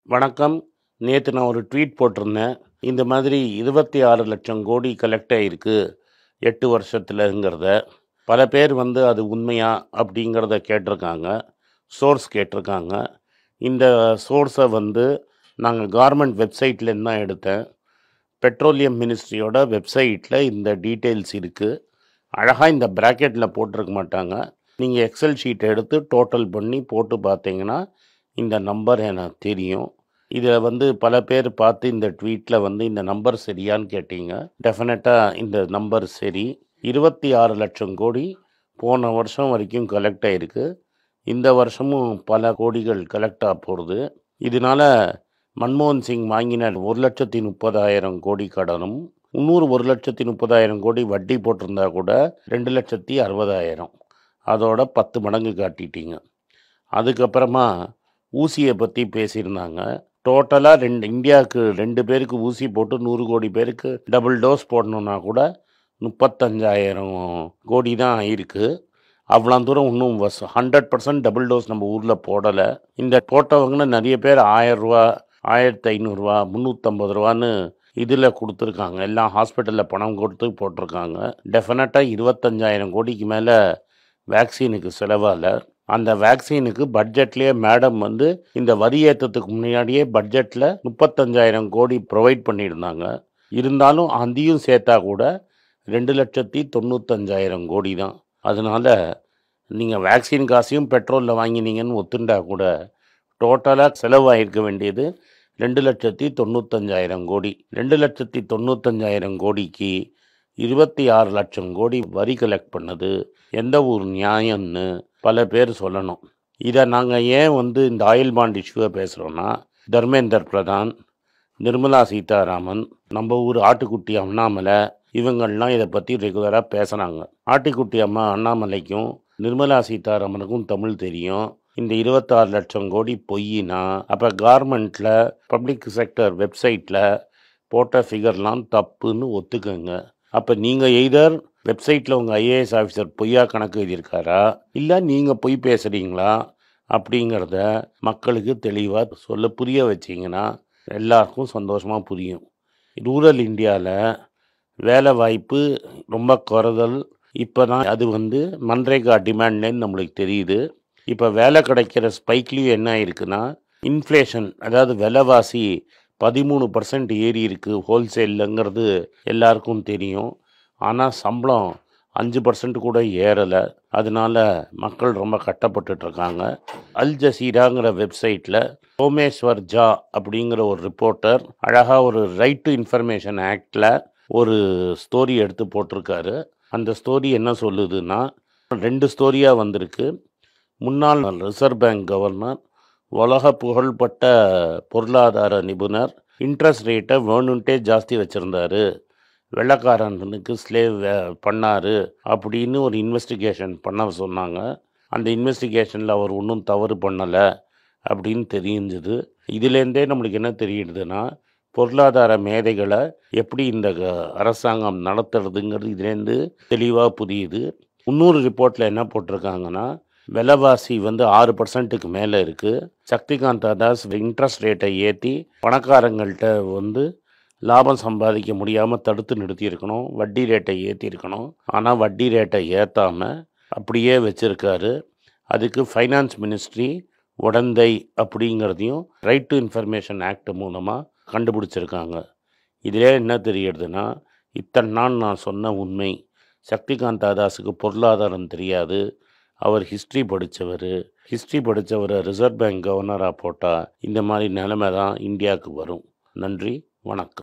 வணக்கம் நேற்று நான் ஒரு ட்வீட் போட்டிருந்தேன் இந்த மாதிரி இருபத்தி ஆறு லட்சம் கோடி கலெக்ட் ஆகிருக்கு எட்டு வருஷத்துலங்கிறத பல பேர் வந்து அது உண்மையா அப்படிங்கிறத கேட்டிருக்காங்க சோர்ஸ் கேட்டிருக்காங்க இந்த சோர்ஸை வந்து நாங்கள் கார்மெண்ட் வெப்சைட்லேருந்து தான் எடுத்தேன் பெட்ரோலியம் மினிஸ்ட்ரியோட வெப்சைட்டில் இந்த டீட்டெயில்ஸ் இருக்குது அழகாக இந்த ப்ராக்கெட்டில் போட்டிருக்க மாட்டாங்க நீங்கள் எக்ஸல் ஷீட்டை எடுத்து டோட்டல் பண்ணி போட்டு பார்த்தீங்கன்னா இந்த நம்பர் எனக்கு தெரியும் இதில் வந்து பல பேர் பார்த்து இந்த ட்வீட்டில் வந்து இந்த நம்பர் சரியான்னு கேட்டீங்க டெஃபினட்டாக இந்த நம்பர் சரி இருபத்தி ஆறு லட்சம் கோடி போன வருஷம் வரைக்கும் கலெக்ட் ஆகிருக்கு இந்த வருஷமும் பல கோடிகள் கலெக்ட் ஆக போகிறது இதனால மன்மோகன் சிங் வாங்கின ஒரு லட்சத்தி முப்பதாயிரம் கோடி கடனும் இன்னொரு ஒரு லட்சத்தி முப்பதாயிரம் கோடி வட்டி போட்டிருந்தா கூட ரெண்டு லட்சத்தி அறுபதாயிரம் அதோட பத்து மடங்கு காட்டிட்டீங்க அதுக்கப்புறமா ஊசியை பற்றி பேசியிருந்தாங்க டோட்டலாக ரெண்டு இந்தியாவுக்கு ரெண்டு பேருக்கு ஊசி போட்டு நூறு கோடி பேருக்கு டபுள் டோஸ் போடணுன்னா கூட முப்பத்தஞ்சாயிரம் கோடி தான் இருக்குது அவ்வளோ தூரம் இன்னும் வஸ் ஹண்ட்ரட் பர்சன்ட் டபுள் டோஸ் நம்ம ஊரில் போடலை இந்த போட்டவங்கன்னு நிறைய பேர் ஆயரூவா ஆயிரத்தி ஐநூறுரூவா முந்நூற்றம்பது ரூபான்னு இதில் கொடுத்துருக்காங்க எல்லாம் ஹாஸ்பிட்டலில் பணம் கொடுத்து போட்டிருக்காங்க டெஃபினட்டாக இருபத்தஞ்சாயிரம் கோடிக்கு மேலே வேக்சினுக்கு செலவால் அந்த வேக்சினுக்கு பட்ஜெட்லேயே மேடம் வந்து இந்த வரி ஏற்றத்துக்கு முன்னாடியே பட்ஜெட்டில் முப்பத்தஞ்சாயிரம் கோடி ப்ரொவைட் பண்ணியிருந்தாங்க இருந்தாலும் அதையும் சேர்த்தா கூட ரெண்டு லட்சத்தி தொண்ணூத்தஞ்சாயிரம் கோடி தான் அதனால் நீங்கள் வேக்சின் காசையும் பெட்ரோலில் வாங்கினீங்கன்னு ஒத்துண்டா கூட டோட்டலாக செலவாயிருக்க வேண்டியது ரெண்டு லட்சத்தி தொண்ணூத்தஞ்சாயிரம் கோடி ரெண்டு லட்சத்தி தொண்ணூத்தஞ்சாயிரம் கோடிக்கு இருபத்தி ஆறு லட்சம் கோடி வரி கலெக்ட் பண்ணது எந்த ஒரு நியாயம்னு பல பேர் சொல்லணும் இதை நாங்கள் ஏன் வந்து இந்த ஆயில் பாண்ட் இஷ்யூவை பேசுகிறோன்னா தர்மேந்தர் பிரதான் நிர்மலா சீதாராமன் நம்ம ஊர் ஆட்டுக்குட்டி அண்ணாமலை இவங்கள்லாம் இதை பற்றி ரெகுலராக பேசுகிறாங்க ஆட்டுக்குட்டி அம்மா அண்ணாமலைக்கும் நிர்மலா சீதாராமனுக்கும் தமிழ் தெரியும் இந்த இருபத்தாறு லட்சம் கோடி பொய்யினா அப்போ கார்மெண்ட்டில் பப்ளிக் செக்டர் வெப்சைட்டில் போட்ட ஃபிகர்லாம் தப்புன்னு ஒத்துக்கங்க அப்போ நீங்கள் எய்தர் வெப்சைட்டில் உங்கள் ஐஏஎஸ் ஆஃபீஸர் பொய்யா கணக்கு எழுதியிருக்காரா இல்லை நீங்கள் பொய் பேசுகிறீங்களா அப்படிங்கிறத மக்களுக்கு தெளிவாக சொல்ல புரிய வச்சிங்கன்னா எல்லாருக்கும் சந்தோஷமாக புரியும் ரூரல் இந்தியாவில் வேலை வாய்ப்பு ரொம்ப குறைதல் இப்போ தான் அது வந்து மன்ரேகா டிமாண்ட்லேன்னு நம்மளுக்கு தெரியுது இப்போ வேலை கிடைக்கிற ஸ்பைக்லேயும் என்ன ஆயிருக்குன்னா இன்ஃப்ளேஷன் அதாவது விலைவாசி பதிமூணு பர்சன்ட் ஏறி இருக்குது ஹோல்சேலுங்கிறது எல்லாருக்கும் தெரியும் ஆனால் சம்பளம் அஞ்சு பர்சன்ட் கூட ஏறலை அதனால மக்கள் ரொம்ப கட்டப்பட்டுட்ருக்காங்க அல் ஜசீராங்கிற வெப்சைட்டில் சோமேஸ்வர் ஜா அப்படிங்கிற ஒரு ரிப்போர்ட்டர் அழகாக ஒரு ரைட் டு இன்ஃபர்மேஷன் ஆக்டில் ஒரு ஸ்டோரி எடுத்து போட்டிருக்காரு அந்த ஸ்டோரி என்ன சொல்லுதுன்னா ரெண்டு ஸ்டோரியாக வந்திருக்கு முன்னாள் ரிசர்வ் பேங்க் கவர்னர் உலக புகழ்பட்ட பொருளாதார நிபுணர் இன்ட்ரெஸ்ட் ரேட்டை வேணுன்ட்டே ஜாஸ்தி வச்சுருந்தாரு வெள்ளக்காரனுக்கு ஸ்லேவ் பண்ணார் அப்படின்னு ஒரு இன்வெஸ்டிகேஷன் பண்ண சொன்னாங்க அந்த இன்வெஸ்டிகேஷனில் அவர் ஒன்றும் தவறு பண்ணலை அப்படின்னு தெரிஞ்சுது இதுலேருந்தே நம்மளுக்கு என்ன தெரியுதுன்னா பொருளாதார மேதைகளை எப்படி இந்த க- அரசாங்கம் நடத்துறதுங்கிறது இதுலேருந்து தெளிவாக புரியுது இன்னொரு ரிப்போர்ட்டில் என்ன போட்டிருக்காங்கன்னா விலைவாசி வந்து ஆறு பர்சன்ட்டுக்கு மேலே இருக்குது சக்திகாந்தா தாஸ் இன்ட்ரெஸ்ட் ரேட்டை ஏற்றி பணக்காரங்கள்ட்ட வந்து லாபம் சம்பாதிக்க முடியாமல் தடுத்து நிறுத்தியிருக்கணும் வட்டி ரேட்டை ஏற்றிருக்கணும் ஆனால் வட்டி ரேட்டை ஏற்றாமல் அப்படியே வச்சுருக்காரு அதுக்கு ஃபைனான்ஸ் மினிஸ்ட்ரி உடந்தை அப்படிங்கிறதையும் ரைட் டு இன்ஃபர்மேஷன் ஆக்ட் மூலமாக கண்டுபிடிச்சிருக்காங்க இதிலே என்ன தெரியுதுன்னா இத்தனை நாள் நான் சொன்ன உண்மை சக்திகாந்தா தாஸுக்கு பொருளாதாரம் தெரியாது அவர் ஹிஸ்ட்ரி படித்தவர் ஹிஸ்ட்ரி படித்தவரை ரிசர்வ் பேங்க் கவர்னராக போட்டால் இந்த மாதிரி நிலைமை தான் இந்தியாவுக்கு வரும் நன்றி வணக்கம்